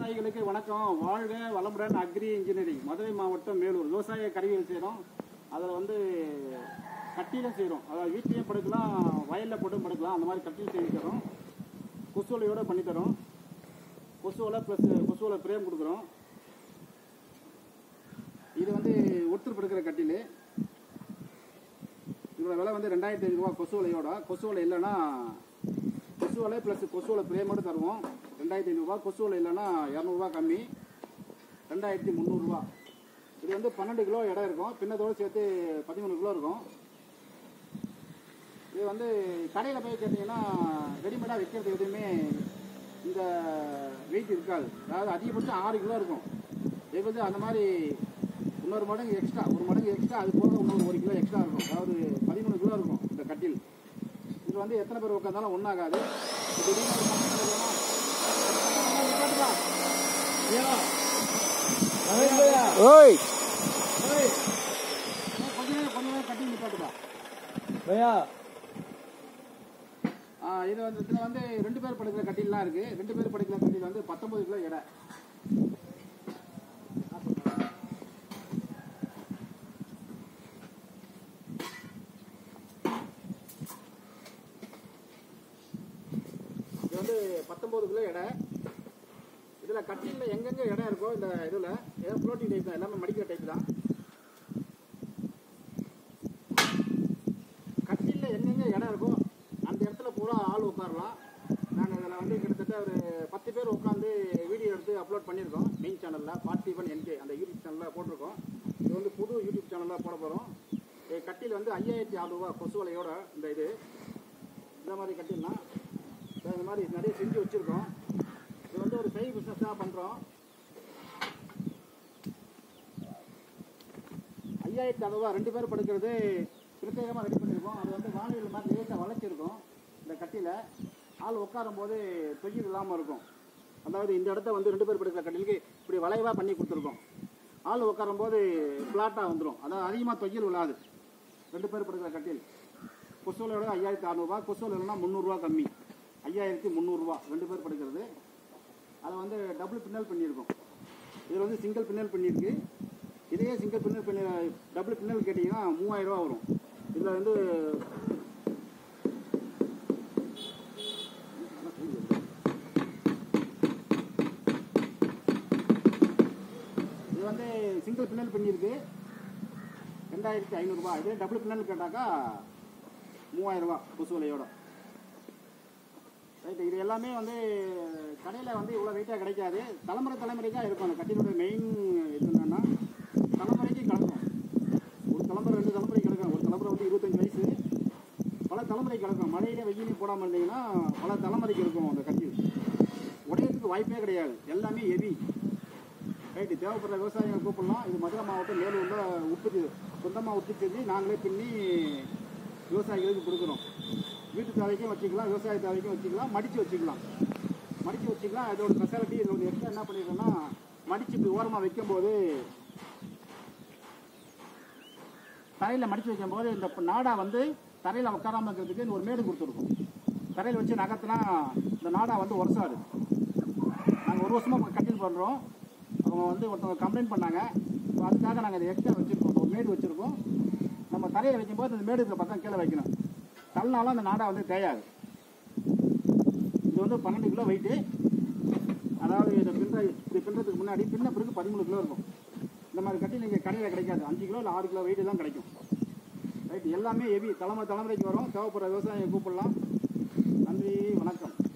விவசாயிகளுக்கு வணக்கம் வாழ்க வளமுடன் அக்ரி இன்ஜினியரிங் மதுரை மாவட்டம் மேலூர் விவசாய கருவிகள் செய்கிறோம் அதில் வந்து கட்டியில் செய்கிறோம் அதாவது வீட்லேயும் படுக்கலாம் வயலில் போட்டும் படுக்கலாம் அந்த மாதிரி கட்டில் செய்து தரோம் கொசுவலையோட பண்ணி தரோம் கொசுவலை ப்ளஸ் கொசுவலை பிரேம் கொடுக்குறோம் இது வந்து ஒருத்தர் படுக்கிற கட்டில் இதோட விலை வந்து ரெண்டாயிரத்தி ஐநூறுரூவா கொசுவலையோட கொசுவலை இல்லைன்னா கொசுவலை ப்ளஸ் கொசுவலை பிரேமோடு தருவோம் ரெண்டாயிரத்தி ஐநூறுரூவா கொசுவலை இல்லைன்னா இரநூறுவா கம்மி ரெண்டாயிரத்தி முந்நூறுரூவா இது வந்து பன்னெண்டு கிலோ இடம் இருக்கும் பின்னத்தோடு சேர்த்து பதிமூணு கிலோ இருக்கும் இது வந்து கடையில் போய் கேட்டிங்கன்னா ரெடிமேடாக விற்கிறது எதுவுமே இந்த வெயிட் இருக்காது அதாவது அதிகபட்சம் ஆறு கிலோ இருக்கும் இது வந்து அந்த மாதிரி இன்னொரு மடங்கு எக்ஸ்ட்ரா ஒரு மடங்கு எக்ஸ்ட்ரா அது போக இன்னொரு ஒரு கிலோ எக்ஸ்ட்ரா இருக்கும் அதாவது பதிமூணு கிலோ இருக்கும் இந்த கட்டில் இது வந்து எத்தனை பேர் உட்காந்தாலும் ஒன்றாகாது திடீர்னு ஒரு பக்கம் இல்லைன்னா, உட்காந்துப்பா. ஏன்? ஓய் ஏய், கொஞ்ச நேரம் கொஞ்ச நேரம் கட்டி நிப்பாட்டுப்பா பையா ஆ, இது வந்து இதில் வந்து ரெண்டு பேர் படுக்கிற கட்டில்லாம் இருக்கு ரெண்டு பேர் படுக்கிற கட்டில் வந்து பத்தொன்பது கிலோ எடை இது வந்து பத்தொன்பது கிலோ எடை இதில் கட்டிலில் எங்கெங்க இடம் இருக்கோ இந்த இதில் ஏதோ ஃப்ளோட்டிங் டைப் தான் எல்லாமே மடிக்கிற டைப் தான் கட்டிலில் எங்கெங்க இடம் இருக்கோ அந்த இடத்துல பூரா ஆள் உட்காரலாம் நாங்கள் இதில் வந்து கிட்டத்தட்ட ஒரு பத்து பேர் உட்காந்து வீடியோ எடுத்து அப்லோட் பண்ணியிருக்கோம் மெயின் சேனலில் பார்ட்டி ஒன் என்கே அந்த யூடியூப் சேனலில் போட்டிருக்கோம் இது வந்து புது யூடியூப் சேனலில் போட போகிறோம் கட்டில் வந்து ஐயாயிரத்தி அறுநூறுவா கொசுவலையோட இந்த இது இந்த மாதிரி கட்டிலாம் இந்த மாதிரி நிறைய செஞ்சு வச்சுருக்கோம் இது வந்து ஒரு சைடு பிஸ்னஸாக பண்ணுறோம் ஐயாயிரத்தி அறுபதுவா ரெண்டு பேர் படுக்கிறது பிரத்யேகமாக ரெடி பண்ணியிருக்கோம் அது வந்து வானிலை மாதிரி லேசாக வளைச்சிருக்கும் இந்த கட்டியில் ஆள் உட்காரும் போது தொய்யில் இல்லாமல் இருக்கும் அதாவது இந்த இடத்த வந்து ரெண்டு பேர் படுக்கிற கட்டிலுக்கு இப்படி வளைவாக பண்ணி கொடுத்துருக்கோம் ஆள் உட்காரும் போது ஃப்ளாட்டாக வந்துடும் அதாவது அதிகமாக தொய்யில் விழாது ரெண்டு பேர் படுக்கிற கட்டில் கொசுவலோட ஐயாயிரத்தி அறநூறுவா கொசுவல் இல்லைன்னா முந்நூறுரூவா கம்மி ஐயாயிரத்தி முந்நூறுரூவா ரெண்டு பேர் படுக்கிறது அதை வந்து டபுள் பின்னல் பண்ணியிருக்கோம் இதில் வந்து சிங்கிள் பின்னல் பண்ணியிருக்கு இதே சிங்கிள் பின்னல் பண்ணி டபுள் பின்னல் கேட்டிங்கன்னா மூவாயிரம் ரூபா வரும் இதில் வந்து இது வந்து சிங்கிள் பின்னல் பண்ணியிருக்கு ரெண்டாயிரத்தி ஐநூறுரூவா இதே டபுள் பின்னல் கேட்டாக்கா மூவாயிரம் ரூபா கொசுவலையோட ரைட்டு இது எல்லாமே வந்து கடையில் வந்து இவ்வளோ வெயிட்டாக கிடைக்காது தலைமுறை தலைமுறைக்காக இருக்கும் அந்த கட்டிலோட மெயின் இது என்னன்னா தலைமுறைக்கு கிடக்கும் ஒரு தலைமுறை ரெண்டு தலைமுறை கிடக்கும் ஒரு தலைமுறை வந்து இருபத்தஞ்சு வயசு பல தலைமுறை கிடக்கும் மழையிலே வெயிலையும் போடாமல் இருந்தீங்கன்னா பல தலைமுறைக்கு இருக்கும் அந்த கட்டில் உடையத்துக்கு வாய்ப்பே கிடையாது எல்லாமே ஹெவி ரைட்டு தேவைப்படுற விவசாயிகளை கூப்பிடலாம் இது மதுரை மாவட்டம் மேலூரில் உற்பத்தி சொந்தமாக உற்பத்தி செஞ்சு நாங்களே பின்னி விவசாயிகளுக்கு கொடுக்குறோம் வீட்டு தேவைக்கும் வச்சுக்கலாம் விவசாய தேவைக்கும் வச்சுக்கலாம் மடித்து வச்சுக்கலாம் மடித்து வச்சுக்கலாம் இதோட ஸ்பெஷாலிட்டி இதில் ஒரு எக்ஸ்ட்ரா என்ன பண்ணிருக்கோம்னா மடித்து இப்படி ஓரமாக வைக்கும்போது தரையில் மடித்து வைக்கும்போது இந்த நாடா வந்து தரையில் உட்காராம இருக்கிறதுக்கு இந்த ஒரு மேடு கொடுத்துருக்கோம் தரையில் வச்சு நகர்த்தினா இந்த நாடா வந்து உரசாது நாங்கள் ஒரு வருஷமாக கட்டில் பண்ணுறோம் அவங்க வந்து ஒருத்தவங்க கம்ப்ளைண்ட் பண்ணாங்க ஸோ அதுக்காக நாங்கள் இதை எக்ஸ்ட்ரா வச்சுருக்கோம் ஒரு மேடு வச்சுருக்கோம் நம்ம தரையில் வைக்கும்போது அந்த மேடு இருக்கிற பக்கம் கீழே வைக்கணும் தள்ளினாலும் அந்த நாடா வந்து தேயாது இது வந்து பன்னெண்டு கிலோ வெயிட்டு அதாவது இதை பின்ன இப்படி பின்னுறதுக்கு முன்னாடி பின்ன பிறகு பதிமூணு கிலோ இருக்கும் இந்த மாதிரி கட்டி நீங்கள் கடையில் கிடைக்காது அஞ்சு கிலோ இல்லை ஆறு கிலோ வெயிட்டு தான் கிடைக்கும் ரைட் எல்லாமே ஹெவி தலைமுறை தலைமுறைக்கு வரும் தேவைப்படுற விவசாயியை கூப்பிடலாம் நன்றி வணக்கம்